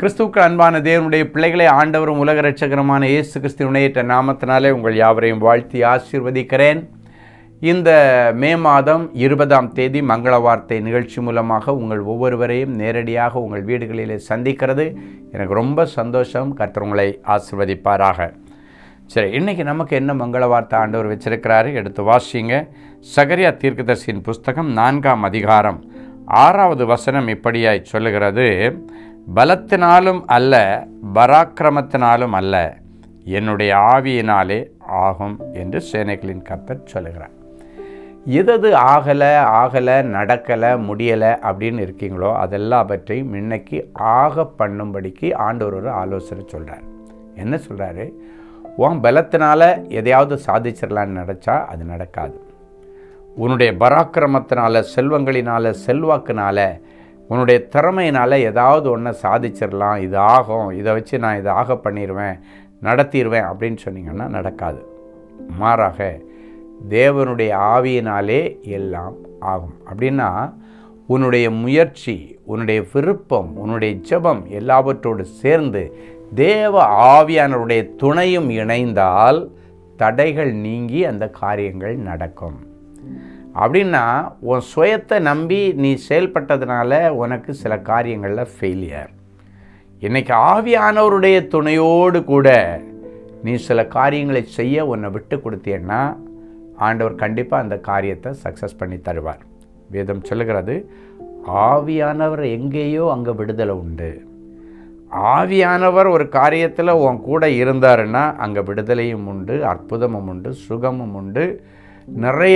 கிறிஸ்துவுக்கு அன்பான தேவனுடைய பிள்ளைகளை ஆண்டவரும் உலக ரட்சகரமான இயேசு கிறிஸ்துவனையற்ற நாமத்தினாலே உங்கள் யாவரையும் வாழ்த்தி ஆசீர்வதிக்கிறேன் இந்த மே மாதம் இருபதாம் தேதி மங்கள வார்த்தை நிகழ்ச்சி மூலமாக உங்கள் ஒவ்வொருவரையும் நேரடியாக உங்கள் வீடுகளிலே சந்திக்கிறது எனக்கு ரொம்ப சந்தோஷம் கர்த்தர் உங்களை ஆசீர்வதிப்பாராக சரி இன்றைக்கி நமக்கு என்ன மங்கள வார்த்தை ஆண்டவர் வச்சிருக்கிறாரு எடுத்து வாசிங்க சகரியா தீர்க்கதர்சியின் புஸ்தகம் நான்காம் அதிகாரம் ஆறாவது வசனம் இப்படியாய் சொல்லுகிறது பலத்தினாலும் அல்ல பராக்கிரமத்தினாலும் அல்ல என்னுடைய ஆவியினாலே ஆகும் என்று சேனைகளின் கர்த்தர் சொல்லுகிறார் எதது ஆகலை ஆகலை நடக்கலை முடியலை அப்படின்னு இருக்கீங்களோ அதெல்லாம் பற்றியும் இன்னைக்கு ஆக பண்ணும்படிக்கு ஆண்டவர் ஒரு ஆலோசனை சொல்கிறார் என்ன சொல்கிறாரு உன் பலத்தினால எதையாவது சாதிச்சிடலான்னு நினச்சா அது நடக்காது உன்னுடைய பராக்கிரமத்தினால செல்வங்களினால செல்வாக்குனால உன்னுடைய திறமையினால் ஏதாவது ஒன்றை சாதிச்சிடலாம் இது ஆகும் இதை வச்சு நான் இதை ஆக பண்ணிடுவேன் நடத்திடுவேன் அப்படின்னு சொன்னீங்கன்னா நடக்காது மாறாக தேவனுடைய ஆவியினாலே எல்லாம் ஆகும் அப்படின்னா உன்னுடைய முயற்சி உன்னுடைய விருப்பம் உன்னுடைய ஜெபம் எல்லாவற்றோடு சேர்ந்து தேவ ஆவியானவருடைய துணையும் இணைந்தால் தடைகள் நீங்கி அந்த காரியங்கள் நடக்கும் அப்படின்னா உன் சுயத்தை நம்பி நீ செயல்பட்டதுனால உனக்கு சில காரியங்களில் ஃபெயிலியர் இன்றைக்கி ஆவியானவருடைய துணையோடு கூட நீ சில காரியங்களை செய்ய உன்னை விட்டு கொடுத்தீன்னா ஆண்டவர் கண்டிப்பாக அந்த காரியத்தை சக்ஸஸ் பண்ணி தருவார் வேதம் சொல்லுகிறது ஆவியானவர் எங்கேயோ அங்கே விடுதலை உண்டு ஆவியானவர் ஒரு காரியத்தில் உன் கூட இருந்தாருன்னா அங்கே விடுதலையும் உண்டு அற்புதமும் உண்டு சுகமும் உண்டு நிறைய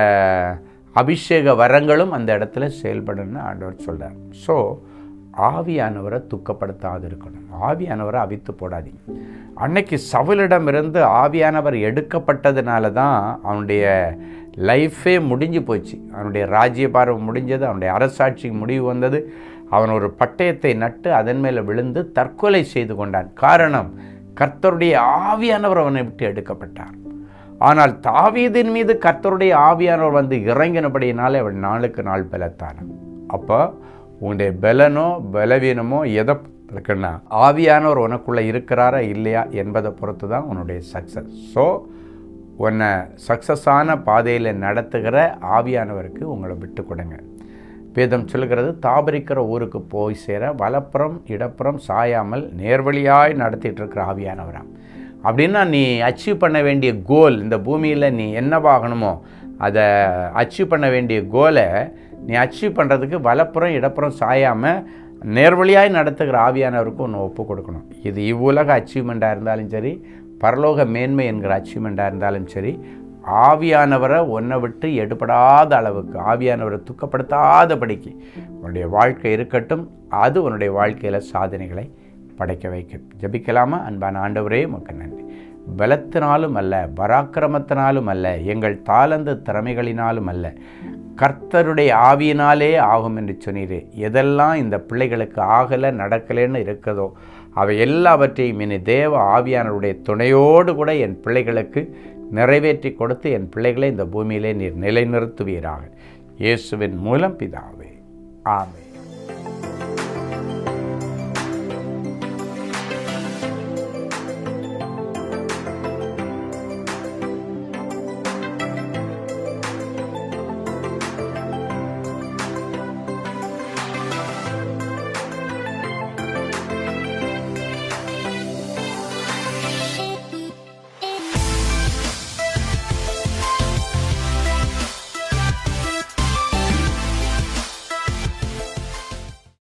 அபிஷேக வரங்களும் அந்த இடத்துல செயல்படும்னு ஆண்டவர் சொல்கிறார் ஸோ ஆவியானவரை துக்கப்படுத்தாது இருக்கணும் ஆவியானவரை அவித்து போடாதீங்க அன்னைக்கு சவுலிடமிருந்து ஆவியானவர் எடுக்கப்பட்டதுனால தான் அவனுடைய லைஃபே முடிஞ்சு போச்சு அவனுடைய ராஜ்யபாரம் முடிஞ்சது அவனுடைய அரசாட்சி முடிவு வந்தது அவன் ஒரு பட்டயத்தை நட்டு அதன் மேலே விழுந்து தற்கொலை செய்து கொண்டான் காரணம் கர்த்தருடைய ஆவியானவர் அவனை விட்டு எடுக்கப்பட்டார் ஆனால் தாவீதின் மீது கர்த்தருடைய ஆவியானவர் வந்து இறங்கினபடியினாலே அவன் நாளுக்கு நாள் பலத்தானான் அப்போ உன்னுடைய பலனோ பலவீனமோ எதை இருக்குன்னா ஆவியானவர் உனக்குள்ளே இருக்கிறாரா இல்லையா என்பதை பொறுத்து தான் உன்னுடைய சக்ஸஸ் ஸோ உன்னை சக்ஸஸான பாதையில் நடத்துகிற ஆவியானவருக்கு உங்களை விட்டு கொடுங்க வேதம் சொல்கிறது தாபரிக்கிற ஊருக்கு போய் சேர வலப்புறம் இடப்புறம் சாயாமல் நேர்வழியாய் நடத்திட்டு இருக்கிற ஆவியானவராம் அப்படின்னா நீ அச்சீவ் பண்ண வேண்டிய கோல் இந்த பூமியில் நீ என்னவாகணுமோ அதை அச்சீவ் பண்ண வேண்டிய கோலை நீ அச்சீவ் பண்ணுறதுக்கு வலப்புறம் இடப்புறம் சாயாமல் நேர்வழியாய் நடத்துகிற ஆவியானவருக்கு ஒன்று ஒப்பு கொடுக்கணும் இது இவ்வுலக அச்சீவ்மெண்ட்டாக இருந்தாலும் சரி பரலோக மேன்மை என்கிற அச்சீவ்மெண்ட்டாக இருந்தாலும் சரி ஆவியானவரை ஒன்றை விட்டு எடுபடாத அளவுக்கு ஆவியானவரை துக்கப்படுத்தாதபடிக்கு உன்னுடைய வாழ்க்கை இருக்கட்டும் அது உன்னுடைய வாழ்க்கையில் சாதனைகளை படைக்க வைக்கும் ஜபிக்கலாமா அன்பான ஆண்டவரே உமக்கு நன்றி பலத்தினாலும் அல்ல பராக்கிரமத்தினாலும் அல்ல எங்கள் தாளந்து திறமைகளினாலும் அல்ல கர்த்தருடைய ஆவியினாலே ஆகும் என்று சொன்னீரே எதெல்லாம் இந்த பிள்ளைகளுக்கு ஆகலை நடக்கலைன்னு இருக்கிறதோ அவை எல்லாவற்றையும் இனி தேவ ஆவியானவருடைய துணையோடு கூட என் பிள்ளைகளுக்கு நிறைவேற்றி கொடுத்து என் பிள்ளைகளை இந்த பூமியிலே நீர் நிலைநிறுத்துவீராக இயேசுவின் மூலம் பிதாவே ஆமே